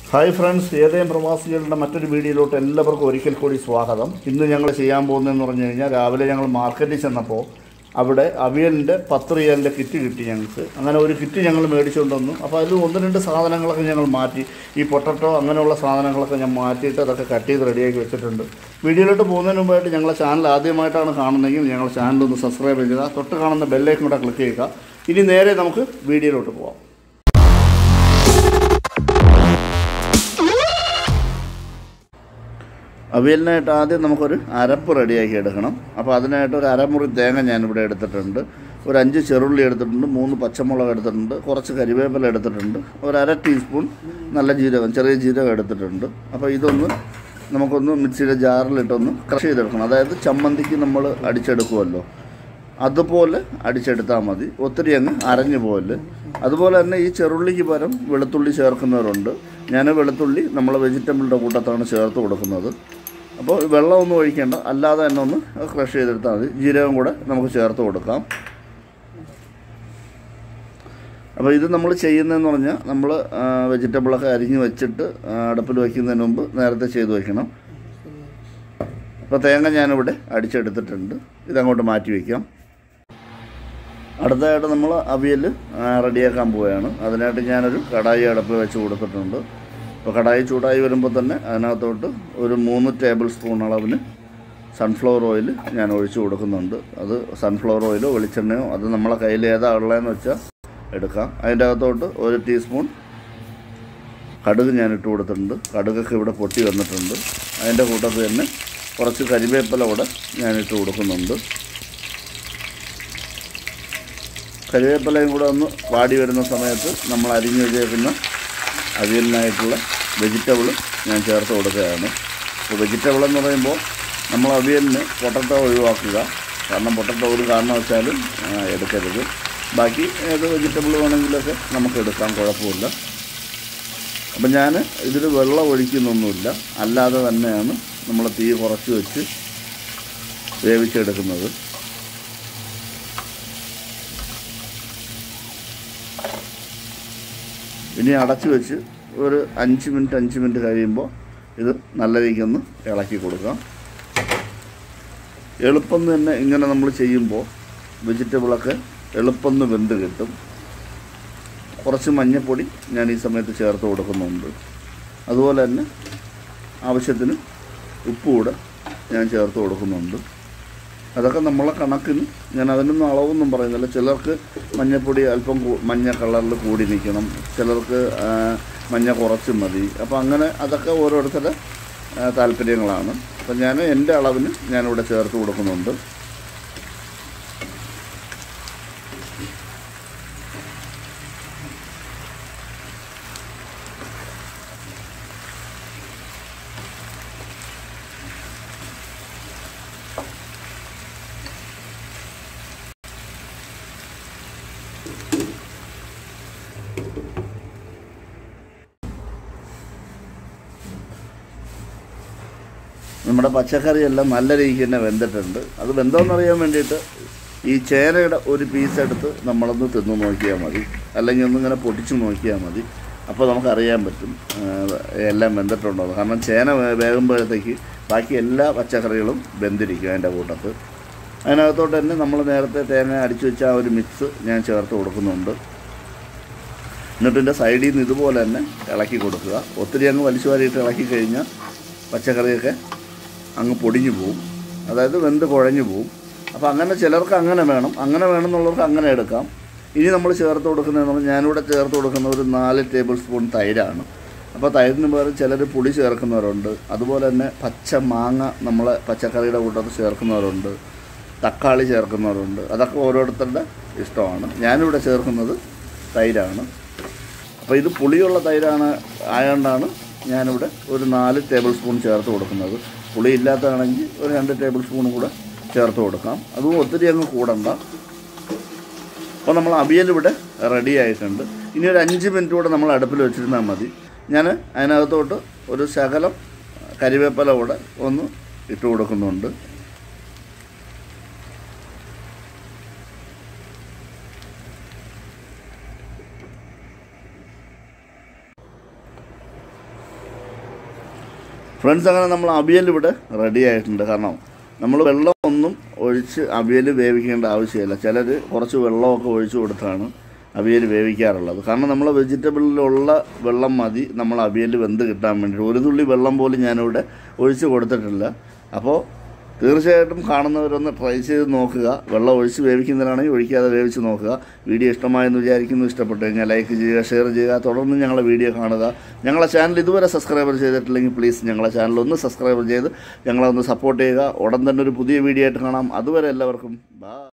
Hi friends ഏതേം പ്രവാസികളുടെ മറ്റൊരു വീഡിയോയിലോട്ട് എല്ലാവർക്കും ഒരിക്കൽ കൂടി സ്വാഗതം ഇന്ന് ഞങ്ങൾ ചെയ്യാൻ പോകുന്നതെന്ന് പറഞ്ഞു കഴിഞ്ഞാൽ രാവിലെ ഞങ്ങൾ മാർക്കറ്റിൽ ചെന്നപ്പോൾ അവിടെ അവിയലിൻ്റെ പത്ത് റിയാലിൻ്റെ കിറ്റ് കിട്ടി ഞങ്ങൾക്ക് അങ്ങനെ ഒരു കിറ്റ് ഞങ്ങൾ മേടിച്ചുകൊണ്ട് വന്നു അപ്പോൾ അതിൽ ഒന്ന് രണ്ട് സാധനങ്ങളൊക്കെ ഞങ്ങൾ മാറ്റി ഈ പൊട്ടറ്റോ അങ്ങനെയുള്ള സാധനങ്ങളൊക്കെ ഞാൻ മാറ്റിയിട്ട് അതൊക്കെ കട്ട് ചെയ്ത് റെഡിയാക്കി വെച്ചിട്ടുണ്ട് വീഡിയോയിലോട്ട് പോകുന്നതിന് മുമ്പായിട്ട് ഞങ്ങളെ ചാനൽ ആദ്യമായിട്ടാണ് കാണുന്നതെങ്കിൽ ഞങ്ങൾ ചാനൽ ഒന്ന് സബ്സ്ക്രൈബ് ചെയ്യുക തൊട്ട് കാണുന്ന ബെല്ലൈക്കൻ കൂടെ ക്ലിക്ക് ചെയ്യുക ഇനി നേരെ നമുക്ക് വീഡിയോയിലോട്ട് പോകാം അവിയലിനായിട്ട് ആദ്യം നമുക്കൊരു അരപ്പ് റെഡിയാക്കി എടുക്കണം അപ്പോൾ അതിനായിട്ട് ഒരു അരമുറി തേങ്ങ ഞാനിവിടെ എടുത്തിട്ടുണ്ട് ഒരു അഞ്ച് ചെറുള്ളി എടുത്തിട്ടുണ്ട് മൂന്ന് പച്ചമുളക് എടുത്തിട്ടുണ്ട് കുറച്ച് കരിവേപ്പില എടുത്തിട്ടുണ്ട് ഒരു അര ടീസ്പൂൺ നല്ല ജീരകം ചെറിയ ജീരകം എടുത്തിട്ടുണ്ട് അപ്പോൾ ഇതൊന്ന് നമുക്കൊന്ന് മിക്സിയുടെ ജാറിലിട്ടൊന്ന് ക്രഷ് ചെയ്തെടുക്കണം അതായത് ചമ്മന്തിക്ക് നമ്മൾ അടിച്ചെടുക്കുമല്ലോ അതുപോലെ അടിച്ചെടുത്താൽ മതി ഒത്തിരി അങ്ങ് അരഞ്ഞു പോകല് അതുപോലെ തന്നെ ഈ ചെറുള്ളിക്ക് പകരം വെളുത്തുള്ളി ചേർക്കുന്നവരുണ്ട് ഞാൻ വെളുത്തുള്ളി നമ്മൾ വെജിറ്റബിളിൻ്റെ കൂട്ടത്താണ് ചേർത്ത് കൊടുക്കുന്നത് അപ്പോൾ വെള്ളമൊന്നും ഒഴിക്കേണ്ട അല്ലാതെ തന്നെ ഒന്ന് ക്രഷ് ചെയ്തെടുത്താൽ മതി ജീരകം കൂടെ നമുക്ക് ചേർത്ത് കൊടുക്കാം അപ്പോൾ ഇത് നമ്മൾ ചെയ്യുന്നതെന്ന് പറഞ്ഞാൽ നമ്മൾ വെജിറ്റബിളൊക്കെ അരിഞ്ഞ് വെച്ചിട്ട് ആ, അടുപ്പിൽ വയ്ക്കുന്നതിന് മുമ്പ് നേരത്തെ ചെയ്ത് വയ്ക്കണം അപ്പോൾ തേങ്ങ ഞാനിവിടെ അടിച്ചെടുത്തിട്ടുണ്ട് ഇതങ്ങോട്ട് മാറ്റി വയ്ക്കാം അടുത്തതായിട്ട് നമ്മൾ അവിയൽ റെഡിയാക്കാൻ പോവുകയാണ് അതിനായിട്ട് ഞാനൊരു കടായി അടുപ്പ് വെച്ച് കൊടുത്തിട്ടുണ്ട് അപ്പോൾ കടായി ചൂടായി വരുമ്പോൾ തന്നെ അതിനകത്തോട്ട് ഒരു മൂന്ന് ടേബിൾ സ്പൂൺ അളവിന് സൺഫ്ലവർ ഓയിൽ ഞാൻ ഒഴിച്ചു കൊടുക്കുന്നുണ്ട് അത് സൺഫ്ലവർ ഓയിലോ വെളിച്ചെണ്ണയോ അത് നമ്മളെ കയ്യിൽ ഏതാ ഉള്ളതെന്ന് വെച്ചാൽ എടുക്കാം അതിൻ്റെ അകത്തോട്ട് ഒരു ടീസ്പൂൺ കടുക് ഞാൻ ഇട്ട് കൊടുത്തിട്ടുണ്ട് കടുകൊക്കെ ഇവിടെ പൊട്ടി വന്നിട്ടുണ്ട് അതിൻ്റെ കൂട്ടത്തിൽ തന്നെ കുറച്ച് കരിവേപ്പില കൂടെ ഞാൻ ഇട്ട് കൊടുക്കുന്നുണ്ട് കരിവേപ്പിലയും കൂടെ ഒന്ന് വാടി വരുന്ന സമയത്ത് നമ്മൾ അരിഞ്ഞു വെച്ചേക്കുന്ന അവിയലിനായിട്ടുള്ള വെജിറ്റബിൾ ഞാൻ ചേർത്ത് കൊടുക്കുകയാണ് അപ്പോൾ വെജിറ്റബിൾ എന്ന് പറയുമ്പോൾ നമ്മൾ അവിയലിന് പൊട്ടറ്റോ ഒഴിവാക്കുക കാരണം പൊട്ടറ്റോ ഒരു കാരണവശാലും ആ, എടുക്കരുത് ബാക്കി ഏത് വെജിറ്റബിൾ വേണമെങ്കിലൊക്കെ നമുക്ക് എടുക്കാം കുഴപ്പമില്ല അപ്പം ഞാൻ ഇതിൽ വെള്ളം ഒഴിക്കുന്നൊന്നുമില്ല അല്ലാതെ തന്നെയാണ് നമ്മൾ തീ കുറച്ച് വെച്ച് വേവിച്ചെടുക്കുന്നത് ഇനി അടച്ചു വെച്ച് ഒരു അഞ്ച് മിനിറ്റ് അഞ്ച് മിനിറ്റ് കഴിയുമ്പോൾ ഇത് നല്ല രീതിക്കൊന്ന് ഇളക്കി കൊടുക്കാം എളുപ്പം തന്നെ ഇങ്ങനെ നമ്മൾ ചെയ്യുമ്പോൾ വെജിറ്റബിളൊക്കെ എളുപ്പം വെന്ത് കിട്ടും കുറച്ച് മഞ്ഞൾപ്പൊടി ഞാൻ ഈ സമയത്ത് ചേർത്ത് കൊടുക്കുന്നുണ്ട് അതുപോലെ തന്നെ ആവശ്യത്തിന് ഉപ്പ് കൂടെ ഞാൻ ചേർത്ത് കൊടുക്കുന്നുണ്ട് അതൊക്കെ നമ്മളെ കണക്കിന് ഞാൻ അതിനൊന്നും അളവൊന്നും പറയുന്നില്ല ചിലർക്ക് മഞ്ഞപ്പൊടി അല്പം കൂ- മഞ്ഞ കളറിൽ കൂടി നിൽക്കണം ചിലർക്ക് ആ, മഞ്ഞ കുറച്ച് മതി അപ്പോൾ അങ്ങനെ അതൊക്കെ ഓരോരുത്തരുടെ ആ, താല്പര്യങ്ങളാണ് അപ്പം ഞാൻ എൻ്റെ അളവിന് ഞാനിവിടെ ചേർത്ത് കൊടുക്കുന്നുണ്ട് നമ്മുടെ പച്ചക്കറിയെല്ലാം നല്ല രീതിക്ക് തന്നെ വെന്തിട്ടുണ്ട് അത് വെന്തോന്നറിയാൻ വേണ്ടിയിട്ട് ഈ ചേനയുടെ ഒരു പീസ് എടുത്ത് നമ്മളൊന്ന് തിന്ന് നോക്കിയാൽ മതി അല്ലെങ്കിൽ ഒന്നിങ്ങനെ പൊട്ടിച്ച് നോക്കിയാൽ മതി അപ്പോൾ നമുക്കറിയാൻ പറ്റും ആ, എല്ലാം വെന്തിട്ടുണ്ടോ എന്ന്. കാരണം ചേന വേ- വേകുമ്പോഴത്തേക്ക് ബാക്കി എല്ലാ പച്ചക്കറികളും വെന്തിരിക്കും അതിൻ്റെ കൂട്ടത്ത് അതിനകത്തോട്ട് തന്നെ നമ്മൾ നേരത്തെ തേങ്ങ അടിച്ചു വെച്ച ആ ഒരു മിക്സ് ഞാൻ ചേർത്ത് കൊടുക്കുന്നുണ്ട് എന്നിട്ട് ഇതിൻ്റെ സൈഡിൽ നിന്ന് ഇതുപോലെ തന്നെ ഇളക്കി കൊടുക്കുക ഒത്തിരി അങ്ങ് വലിച്ചു വാരിയിട്ട് ഇളക്കി കഴിഞ്ഞാൽ പച്ചക്കറിയൊക്കെ അങ്ങ് പൊടിഞ്ഞു പോവും അതായത് വെന്ത് കുഴഞ്ഞു പോവും അപ്പോൾ അങ്ങനെ ചിലർക്ക് അങ്ങനെ വേണം അങ്ങനെ വേണമെന്നുള്ളവർക്ക് അങ്ങനെ എടുക്കാം ഇനി നമ്മൾ ചേർത്ത് കൊടുക്കുന്നതെന്ന് പറഞ്ഞാൽ ഞാനിവിടെ ചേർത്ത് കൊടുക്കുന്ന ഒരു നാല് ടേബിൾ സ്പൂൺ തൈരാണ് അപ്പോൾ തൈരിന് പകരം ചിലർ പുളി ചേർക്കുന്നവരുണ്ട് അതുപോലെ തന്നെ പച്ച മാങ്ങ നമ്മളെ പച്ചക്കറിയുടെ കൂട്ടത്തിൽ ചേർക്കുന്നവരുണ്ട് തക്കാളി ചേർക്കുന്നവരുണ്ട് അതൊക്കെ ഓരോരുത്തരുടെ ഇഷ്ടമാണ് ഞാനിവിടെ ചേർക്കുന്നത് തൈരാണ് അപ്പോൾ ഇത് പുളിയുള്ള തൈരാണ് ആയതുകൊണ്ടാണ് ഞാനിവിടെ ഒരു നാല് ടേബിൾ സ്പൂൺ ചേർത്ത് കൊടുക്കുന്നത് പുളി ഇല്ലാത്തതാണെങ്കിൽ ഒരു രണ്ട് ടേബിൾ സ്പൂൺ കൂടെ ചേർത്ത് കൊടുക്കാം അതും ഒത്തിരി അങ്ങ് കൂടണ്ട അപ്പോൾ നമ്മൾ അവിയൽ ഇവിടെ റെഡി ആയിട്ടുണ്ട് ഇനി ഒരു അഞ്ച് മിനിറ്റ് കൂടെ നമ്മൾ അടുപ്പിൽ വെച്ചിരുന്നാൽ മതി ഞാൻ അതിനകത്തോട്ട് ഒരു ശകലം കരിവേപ്പില കൂടെ ഒന്ന് ഇട്ട് കൊടുക്കുന്നുണ്ട് ഫ്രണ്ട്സ് അങ്ങനെ നമ്മൾ അവിയൽ ഇവിടെ റെഡി ആയിട്ടുണ്ട് കാരണം നമ്മൾ വെള്ളം ഒന്നും ഒഴിച്ച് അവിയൽ വേവിക്കേണ്ട ആവശ്യമില്ല ചിലർ കുറച്ച് വെള്ളമൊക്കെ ഒഴിച്ചു കൊടുത്താണ് അവിയൽ വേവിക്കാറുള്ളത് കാരണം നമ്മൾ വെജിറ്റബിളിലുള്ള വെള്ളം മതി നമ്മൾ അവിയൽ വെന്ത് കിട്ടാൻ വേണ്ടി ഒരു തുള്ളി വെള്ളം പോലും ഞാനിവിടെ ഒഴിച്ച് കൊടുത്തിട്ടില്ല അപ്പോൾ തീർച്ചയായിട്ടും കാണുന്നവരൊന്ന് ട്രൈ ചെയ്ത് നോക്കുക വെള്ളം ഒഴിച്ച് വേവിക്കുന്നതിനാണെങ്കിൽ ഒഴിക്കാതെ വേവിച്ച് നോക്കുക വീഡിയോ ഇഷ്ടമായെന്ന് വിചാരിക്കുന്നു ഇഷ്ടപ്പെട്ടു കഴിഞ്ഞാൽ ലൈക്ക് ചെയ്യുക ഷെയർ ചെയ്യുക തുടർന്ന് ഞങ്ങളെ വീഡിയോ കാണുക ഞങ്ങളെ ചാനൽ ഇതുവരെ സബ്സ്ക്രൈബർ ചെയ്തിട്ടില്ലെങ്കിൽ പ്ലീസ് ഞങ്ങളെ ചാനൽ ഒന്ന് സബ്സ്ക്രൈബ് ചെയ്ത് ഞങ്ങളെ ഒന്ന് സപ്പോർട്ട് ചെയ്യുക ഉടൻ തന്നെ ഒരു പുതിയ വീഡിയോ ആയിട്ട് കാണാം അതുവരെ എല്ലാവർക്കും ബൈ